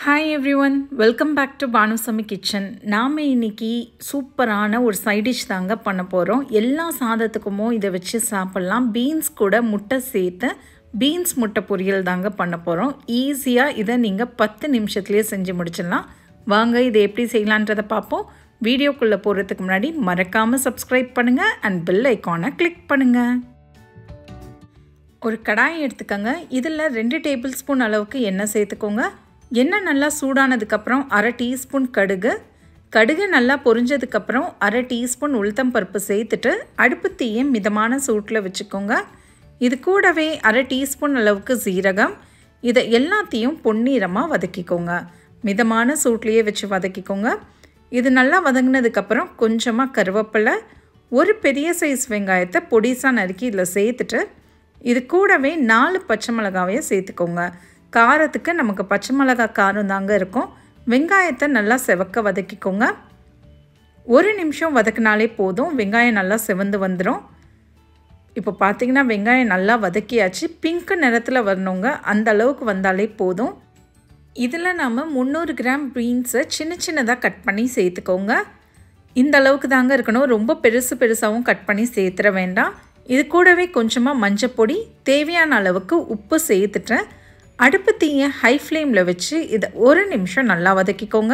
hi everyone welcome back to Banusami kitchen நாம் இன்னைக்கு சூப்பரான ஒரு சைட் டிஷ் தாங்க பண்ண போகிறோம் எல்லா சாதத்துக்குமோ இதை வச்சு சாப்பிட்லாம் பீன்ஸ் கூட முட்டை சேர்த்து பீன்ஸ் முட்டை பொரியல் தாங்க பண்ண போகிறோம் ஈஸியாக இதை நீங்கள் பத்து நிமிஷத்துலேயே செஞ்சு முடிச்சிடலாம் வாங்க இதை எப்படி செய்யலான்றதை பார்ப்போம் வீடியோக்குள்ளே போகிறதுக்கு முன்னாடி மறக்காமல் சப்ஸ்கிரைப் பண்ணுங்கள் அண்ட் பெல் ஐக்கானை கிளிக் பண்ணுங்கள் ஒரு கடாய் எடுத்துக்கோங்க இதில் ரெண்டு டேபிள் ஸ்பூன் அளவுக்கு எண்ணெய் சேர்த்துக்கோங்க எண்ணெய் நல்லா சூடானதுக்கப்புறம் அரை டீஸ்பூன் கடுகு கடுகு நல்லா பொரிஞ்சதுக்கப்புறம் அரை டீஸ்பூன் உளுத்தம் பருப்பு சேர்த்துட்டு அடுப்பு தீயை மிதமான சூட்டில் வச்சுக்கோங்க இது கூடவே அரை டீஸ்பூன் அளவுக்கு சீரகம் இதை எல்லாத்தையும் பொன்னிறமாக வதக்கிக்கோங்க மிதமான சூட்லேயே வச்சு வதக்கிக்கோங்க இது நல்லா வதங்கினதுக்கப்புறம் கொஞ்சமாக கருவேப்பிலை ஒரு பெரிய சைஸ் வெங்காயத்தை பொடிசாக நறுக்கி இதில் சேர்த்துட்டு இது கூடவே நாலு பச்சை மிளகாவையும் சேர்த்துக்கோங்க காரத்துக்கு நமக்கு பச்சை மிளகா காரம் தாங்க இருக்கும் வெங்காயத்தை நல்லா செவக்க வதக்கிக்கோங்க ஒரு நிமிஷம் வதக்கினாலே போதும் வெங்காயம் நல்லா செவந்து வந்துடும் இப்போ பார்த்தீங்கன்னா வெங்காயம் நல்லா வதக்கியாச்சு பிங்க் நிறத்தில் வரணுங்க அந்த அளவுக்கு வந்தாலே போதும் இதில் நாம் முந்நூறு கிராம் பீன்ஸை சின்ன சின்னதாக கட் பண்ணி சேர்த்துக்கோங்க இந்த அளவுக்கு தாங்க இருக்கணும் ரொம்ப பெருசு பெருசாகவும் கட் பண்ணி சேர்த்துட வேண்டாம் இது கூடவே கொஞ்சமாக மஞ்சப்பொடி தேவையான அளவுக்கு உப்பு சேர்த்துட்டேன் அடுப்பு தீயை ஹை ஃப்ளேமில் வச்சு இதை ஒரு நிமிஷம் நல்லா வதக்கிக்கோங்க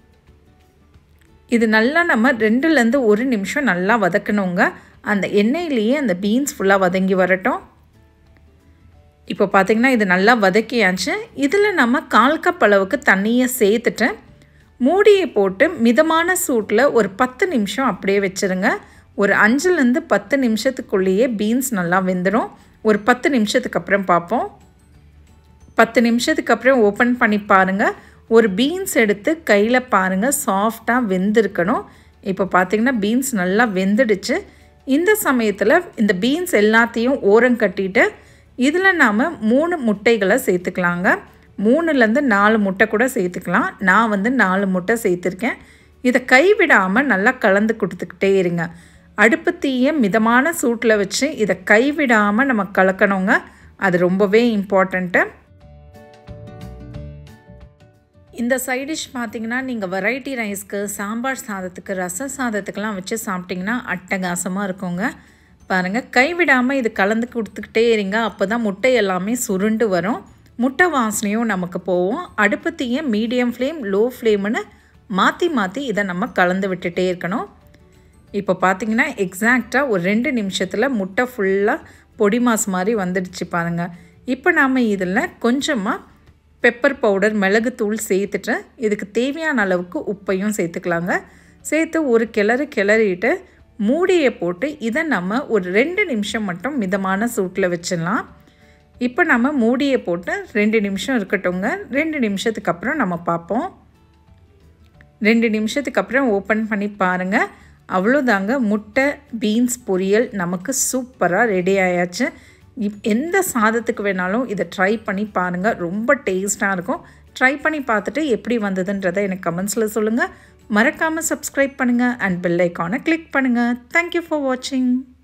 இது நல்லா நம்ம ரெண்டுலேருந்து ஒரு நிமிஷம் நல்லா வதக்கணுங்க அந்த எண்ணெயிலேயே அந்த பீன்ஸ் ஃபுல்லாக வதங்கி வரட்டும் இப்போ பார்த்திங்கன்னா இது நல்லா வதக்கியாச்சு இதில் நம்ம கால் கப் அளவுக்கு தண்ணியை சேர்த்துட்டு மூடியை போட்டு மிதமான சூட்டில் ஒரு பத்து நிமிஷம் அப்படியே வச்சுருங்க ஒரு அஞ்சுலேருந்து பத்து நிமிஷத்துக்குள்ளேயே பீன்ஸ் நல்லா வெந்துடும் ஒரு பத்து நிமிஷத்துக்கு அப்புறம் பார்ப்போம் பத்து நிமிஷத்துக்கு அப்புறம் ஓப்பன் பண்ணி பாருங்கள் ஒரு பீன்ஸ் எடுத்து கையில் பாருங்கள் சாஃப்டாக வெந்திருக்கணும் இப்போ பார்த்திங்கன்னா பீன்ஸ் நல்லா வெந்துடுச்சு இந்த சமயத்தில் இந்த பீன்ஸ் எல்லாத்தையும் ஓரம் கட்டிட்டு இதில் நாம் மூணு முட்டைகளை சேர்த்துக்கலாங்க மூணுலேருந்து நாலு முட்டை கூட சேர்த்துக்கலாம் நான் வந்து நாலு முட்டை சேர்த்துருக்கேன் இதை கைவிடாமல் நல்லா கலந்து கொடுத்துக்கிட்டே இருங்க அடுப்பு தீயை மிதமான சூட்டில் வச்சு இதை கைவிடாமல் நம்ம கலக்கணுங்க அது ரொம்பவே இம்பார்ட்டண்ட்டு இந்த சைட் டிஷ் பார்த்தீங்கன்னா நீங்கள் வெரைட்டி ரைஸ்க்கு சாம்பார் சாதத்துக்கு ரச சாதத்துக்கெலாம் வச்சு சாப்பிட்டிங்கன்னா அட்டகாசமாக இருக்குங்க பாருங்கள் கைவிடாமல் இது கலந்து கொடுத்துக்கிட்டே இருங்க அப்போ தான் முட்டை எல்லாமே சுருண்டு வரும் முட்டை வாசனையும் நமக்கு போகும் அடுப்பு தீயை மீடியம் ஃப்ளேம் லோ ஃப்ளேம்னு மாற்றி மாற்றி இதை நம்ம கலந்து விட்டுட்டே இருக்கணும் இப்போ பார்த்தீங்கன்னா எக்ஸாக்டாக ஒரு ரெண்டு நிமிஷத்தில் முட்டை ஃபுல்லாக பொடி மாஸ் மாதிரி வந்துடுச்சு பாருங்கள் இப்போ நாம் இதில் கொஞ்சமாக பெப்பர் பவுடர் மிளகுத்தூள் சேர்த்துட்டு இதுக்கு தேவையான அளவுக்கு உப்பையும் சேர்த்துக்கலாங்க சேர்த்து ஒரு கிளறு கிளறிட்டு மூடியை போட்டு இதை நம்ம ஒரு ரெண்டு நிமிஷம் மட்டும் மிதமான சூட்டில் வச்சிடலாம் இப்போ நம்ம மூடியை போட்டு ரெண்டு நிமிஷம் இருக்கட்டுங்க ரெண்டு நிமிஷத்துக்கு அப்புறம் நம்ம பார்ப்போம் ரெண்டு நிமிஷத்துக்கு அப்புறம் ஓப்பன் பண்ணி பாருங்கள் அவ்வளோதாங்க முட்டை பீன்ஸ் பொரியல் நமக்கு சூப்பராக ரெடி ஆயாச்சு இப் எந்த சாதத்துக்கு வேணாலும் இதை ட்ரை பண்ணி பாருங்கள் ரொம்ப டேஸ்ட்டாக இருக்கும் ட்ரை பண்ணி பார்த்துட்டு எப்படி வந்ததுன்றதை எனக்கு கமெண்ட்ஸில் சொல்லுங்கள் மறக்காமல் சப்ஸ்கிரைப் பண்ணுங்கள் அண்ட் பெல் ஐக்கானை கிளிக் பண்ணுங்கள் தேங்க்யூ ஃபார் வாட்சிங்